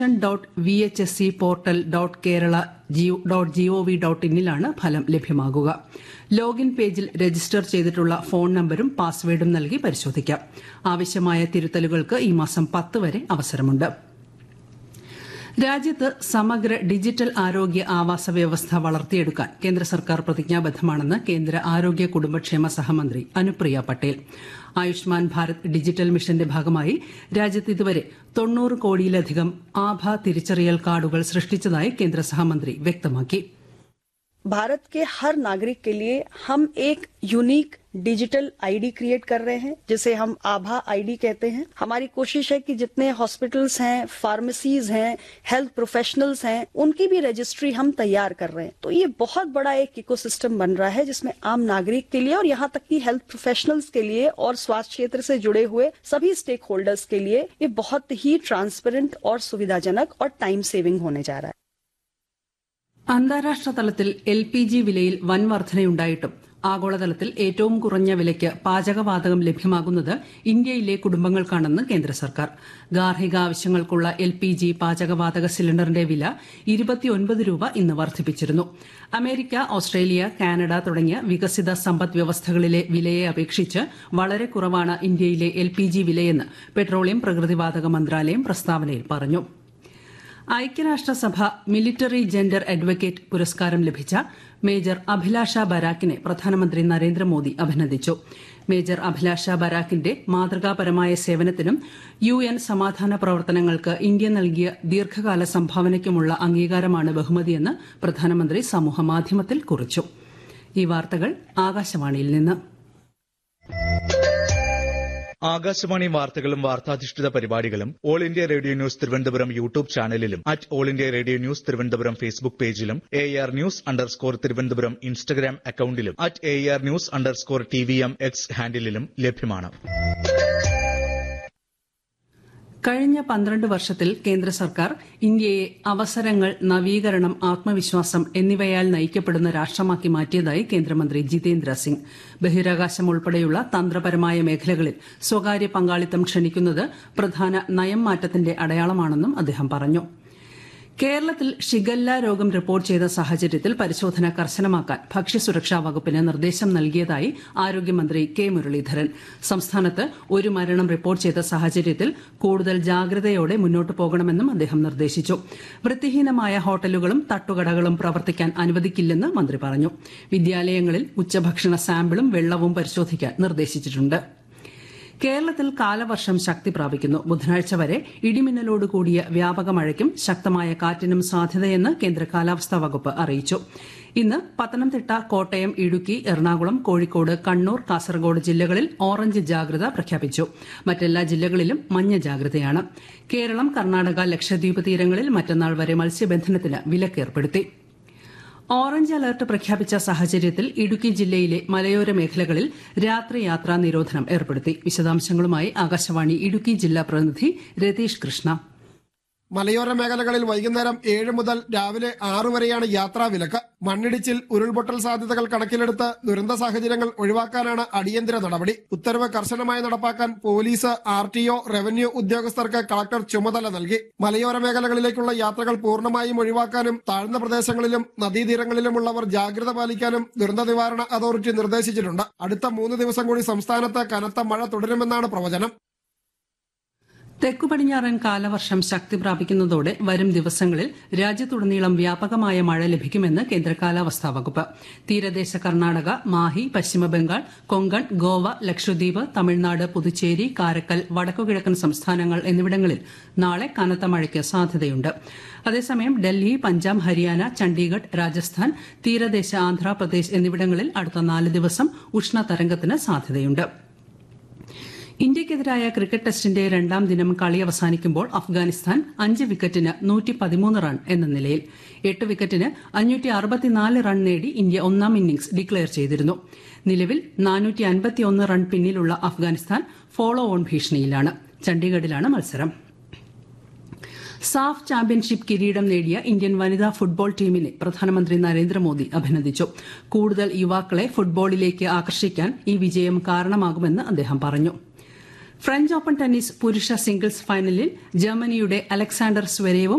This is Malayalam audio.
dot V H S C portal dot Kerala dot G O V dot ഇന്നിലാണ് ഫലം ലഭ്യമാകുക ലോഗിൻ പേജിൽ രജിസ്റ്റർ ചെയ്തിട്ടുള്ള ഫോൺ നമ്പരും പാസ്വേഡും നൽകി പരിശോധിക്കാം ആവശ്യമായ തിരുത്തലുകൾക്ക് ഈ മാസം പത്ത് വരെ അവസരമുണ്ട് രാജ്യത്ത് സമഗ്ര ഡിജിറ്റൽ ആരോഗ്യ ആവാസ വ്യവസ്ഥ വളർത്തിയെടുക്കാൻ കേന്ദ്ര സർക്കാർ പ്രതിജ്ഞാബദ്ധമാണെന്ന് കേന്ദ്ര ആരോഗ്യ കുടുംബക്ഷേമ സഹമന്ത്രി അനുപ്രിയ പട്ടേൽ ആയുഷ്മാൻ ഭാരത് ഡിജിറ്റൽ മിഷന്റെ ഭാഗമായി രാജ്യത്ത് ഇതുവരെ തൊണ്ണൂറ് കോടിയിലധികം ആഭ തിരിച്ചറിയൽ കാർഡുകൾ സൃഷ്ടിച്ചതായി കേന്ദ്ര സഹമന്ത്രി വ്യക്തമാക്കി भारत के हर नागरिक के लिए हम एक यूनिक डिजिटल आईडी क्रिएट कर रहे हैं जिसे हम आभा आईडी कहते हैं हमारी कोशिश है कि जितने हॉस्पिटल्स हैं फार्मेसीज हैं हेल्थ प्रोफेशनल्स हैं उनकी भी रजिस्ट्री हम तैयार कर रहे हैं तो ये बहुत बड़ा एक इकोसिस्टम बन रहा है जिसमें आम नागरिक के लिए और यहाँ तक कि हेल्थ प्रोफेशनल्स के लिए और स्वास्थ्य क्षेत्र से जुड़े हुए सभी स्टेक होल्डर्स के लिए ये बहुत ही ट्रांसपेरेंट और सुविधाजनक और टाइम सेविंग होने जा रहा है അന്താരാഷ്ട്ര തലത്തിൽ എൽ പി ജി വിലയിൽ വൻ വർധനയുണ്ടായിട്ടും ആഗോളതലത്തിൽ ഏറ്റവും കുറഞ്ഞ വിലയ്ക്ക് പാചകവാതകം ലഭ്യമാകുന്നത് ഇന്ത്യയിലെ കുടുംബങ്ങൾക്കാണെന്ന് കേന്ദ്ര സർക്കാർ ഗാർഹിക ആവശ്യങ്ങൾക്കുള്ള എൽ പി ജി പാചകവാതക സിലിണ്ടറിന്റെ വില ഇരുപത്തിയൊൻപത് രൂപ ഇന്ന് വർദ്ധിപ്പിച്ചിരുന്നു അമേരിക്ക ഓസ്ട്രേലിയ കാനഡ തുടങ്ങിയ വികസിത സമ്പദ് വ്യവസ്ഥകളിലെ വിലയെ അപേക്ഷിച്ച് വളരെ കുറവാണ് ഇന്ത്യയിലെ എൽ പി ജി വിലയെന്ന് പെട്രോളിയം പ്രകൃതിവാതക മന്ത്രാലയം പ്രസ്താവനയിൽ പറഞ്ഞു ഐക്യരാഷ്ട്രസഭ മിലിറ്ററി ജെൻഡർ അഡ്വക്കേറ്റ് പുരസ്കാരം ലഭിച്ച മേജർ അഭിലാഷ ബരാക്കിനെ പ്രധാനമന്ത്രി നരേന്ദ്രമോദി അഭിനന്ദിച്ചു മേജർ അഭിലാഷ ബരാക്കിന്റെ മാതൃകാപരമായ സേവനത്തിനും യു എൻ സമാധാന പ്രവർത്തനങ്ങൾക്ക് ഇന്ത്യ നൽകിയ ദീർഘകാല സംഭാവനയ്ക്കുമുള്ള അംഗീകാരമാണ് ബഹുമതിയെന്ന് പ്രധാനമന്ത്രി സമൂഹമാധ്യമത്തിൽ കുറിച്ചു ഈ വാർത്തകൾ ആകാശവാണിയിൽ നിന്ന് ആകാശവാണി വാർത്തകളും വാർത്താധിഷ്ഠിത പരിപാടികളും all India radio news Thiruvananthapuram YouTube ചാനലിലും at all India radio news Thiruvananthapuram Facebook പേജിലും A R news underscore Thiruvananthapuram Instagram അക്കൌണ്ടിലും at A R news underscore T V M X ഹാൻഡിലും ലഭ്യമാണ് കഴിഞ്ഞ പന്ത്രണ്ട് വർഷത്തിൽ കേന്ദ്ര സർക്കാർ ഇന്ത്യയെ അവസരങ്ങൾ നവീകരണം ആത്മവിശ്വാസം എന്നിവയാൽ നയിക്കപ്പെടുന്ന രാഷ്ട്രമാക്കി മാറ്റിയതായി കേന്ദ്രമന്ത്രി ജിതേന്ദ്ര സിംഗ് ബഹിരാകാശം ഉൾപ്പെടെയുള്ള തന്ത്രപരമായ മേഖലകളിൽ സ്വകാര്യ പങ്കാളിത്തം ക്ഷണിക്കുന്നത് പ്രധാന നയം മാറ്റത്തിന്റെ അടയാളമാണെന്നും അദ്ദേഹം പറഞ്ഞു കേരളത്തിൽ ഷിഗല്ല രോഗം റിപ്പോർട്ട് ചെയ്ത സാഹചര്യത്തിൽ പരിശോധന കർശനമാക്കാൻ ഭക്ഷ്യസുരക്ഷാ വകുപ്പിന് നിർദ്ദേശം നൽകിയതായി ആരോഗ്യമന്ത്രി കെ മുരളീധരൻ സംസ്ഥാനത്ത് ഒരു മരണം റിപ്പോർട്ട് ചെയ്ത സാഹചര്യത്തിൽ കൂടുതൽ ജാഗ്രതയോടെ മുന്നോട്ട് പോകണമെന്നും അദ്ദേഹം നിർദ്ദേശിച്ചു വൃത്തിഹീനമായ ഹോട്ടലുകളും തട്ടുകടകളും പ്രവർത്തിക്കാൻ അനുവദിക്കില്ലെന്ന് മന്ത്രി പറഞ്ഞു വിദ്യാലയങ്ങളിൽ ഉച്ചഭക്ഷണ സാമ്പിളും വെള്ളവും പരിശോധിക്കാൻ നിർദ്ദേശിച്ചിട്ടുണ്ട് കേരളത്തിൽ കാലവർഷം ശക്തി പ്രാപിക്കുന്നു ബുധനാഴ്ച വരെ ഇടിമിന്നലോട് കൂടിയ വ്യാപക മഴയ്ക്കും ശക്തമായ കാറ്റിനും സാധ്യതയെന്ന് കേന്ദ്ര കാലാവസ്ഥാ വകുപ്പ് അറിയിച്ചു ഇന്ന് പത്തനംതിട്ട കോട്ടയം ഇടുക്കി എറണാകുളം കോഴിക്കോട് കണ്ണൂർ കാസർഗോഡ് ജില്ലകളിൽ ഓറഞ്ച് ജാഗ്രത പ്രഖ്യാപിച്ചു മറ്റെല്ലാ ജില്ലകളിലും മഞ്ഞ ജാഗ്രതയാണ് കേരളം കർണാടക ലക്ഷദ്വീപ് തീരങ്ങളിൽ മറ്റന്നാൾ വരെ മത്സ്യബന്ധനത്തിന് വിലക്കേർപ്പെടുത്തി ഓറഞ്ച് അലർട്ട് പ്രഖ്യാപിച്ച സാഹചര്യത്തിൽ ഇടുക്കി ജില്ലയിലെ മലയോര മേഖലകളിൽ രാത്രി യാത്രാ നിരോധനം ഏർപ്പെടുത്തി വിശദാംശങ്ങളുമായി ആകാശവാണി ഇടുക്കി ജില്ലാ പ്രതിനിധി രതീഷ് കൃഷ്ണ മലയോര മേഖലകളിൽ വൈകുന്നേരം ഏഴ് മുതൽ രാവിലെ ആറു വരെയാണ് യാത്രാ വിലക്ക് മണ്ണിടിച്ചിൽ ഉരുൾപൊട്ടൽ സാധ്യതകൾ കണക്കിലെടുത്ത് ദുരന്ത സാഹചര്യങ്ങൾ ഒഴിവാക്കാനാണ് അടിയന്തര നടപടി ഉത്തരവ് കർശനമായി നടപ്പാക്കാൻ police R T O revenue ഉദ്യോഗസ്ഥർക്ക് കളക്ടർ ചുമതല നൽകി മലയോര മേഖലകളിലേക്കുള്ള യാത്രകൾ പൂർണ്ണമായും ഒഴിവാക്കാനും താഴ്ന്ന പ്രദേശങ്ങളിലും നദീതീരങ്ങളിലുമുള്ളവർ ജാഗ്രത പാലിക്കാനും ദുരന്ത നിവാരണ അതോറിറ്റി നിർദ്ദേശിച്ചിട്ടുണ്ട് അടുത്ത മൂന്ന് ദിവസം കൂടി സംസ്ഥാനത്ത് കനത്ത മഴ തുടരുമെന്നാണ് പ്രവചനം തെക്കു പടിഞ്ഞാറൻ കാലവർഷം ശക്തി പ്രാപിക്കുന്നതോടെ വരും ദിവസങ്ങളിൽ രാജ്യത്തുടനീളം വ്യാപകമായ മഴ ലഭിക്കുമെന്ന് കേന്ദ്ര കാലാവസ്ഥാ വകുപ്പ് തീരദേശ കർണാടക മാഹി പശ്ചിമബംഗാൾ കൊങ്കൺ ഗോവ ലക്ഷദ്വീപ് തമിഴ്നാട് പുതുച്ചേരി കാരക്കൽ വടക്കുകിഴക്കൻ സംസ്ഥാനങ്ങൾ എന്നിവിടങ്ങളിൽ നാളെ കനത്ത മഴയ്ക്ക് സാധ്യതയുണ്ട് അതേസമയം ഡൽഹി പഞ്ചാബ് ഹരിയാന ചണ്ഡീഗഡ് രാജസ്ഥാൻ തീരദേശ ആന്ധ്രാപ്രദേശ് എന്നിവിടങ്ങളിൽ അടുത്ത നാല് ദിവസം ഉഷ്ണതരംഗത്തിന് സാധ്യതയുണ്ട് ഇന്ത്യയ്ക്കെതിരായ ക്രിക്കറ്റ് ടെസ്റ്റിന്റെ രണ്ടാം ദിനം കളി അവസാനിക്കുമ്പോൾ അഫ്ഗാനിസ്ഥാൻ അഞ്ച് വിക്കറ്റിന് നൂറ്റി പതിമൂന്ന് റൺ എന്ന നിലയിൽ എട്ട് വിക്കറ്റിന് അഞ്ഞൂറ്റി അറുപത്തിനാല് റൺ നേടി ഇന്ത്യ ഒന്നാം ഇന്നിംഗ്സ് ഡിക്ലയർ ചെയ്തിരുന്നു നിലവിൽ നാനൂറ്റി അൻപത്തിയൊന്ന് റൺ പിന്നിലുള്ള അഫ്ഗാനിസ്ഥാൻ ഫോളോ ഓൺ ഭീഷണിയിലാണ് ചണ്ഡീഗഡിലാണ് മത്സരം സാഫ് ചാമ്പ്യൻഷിപ്പ് കിരീടം നേടിയ ഇന്ത്യൻ വനിതാ ഫുട്ബോൾ ടീമിനെ പ്രധാനമന്ത്രി നരേന്ദ്രമോദി അഭിനന്ദിച്ചു കൂടുതൽ യുവാക്കളെ ഫുട്ബോളിലേക്ക് ആകർഷിക്കാൻ ഈ വിജയം കാരണമാകുമെന്ന് അദ്ദേഹം പറഞ്ഞു ഫ്രഞ്ച് ഓപ്പൺ ടെന്നീസ് പുരുഷ സിംഗിൾസ് ഫൈനലിൽ ജർമ്മനിയുടെ അലക്സാണ്ടർ സ്വരേവും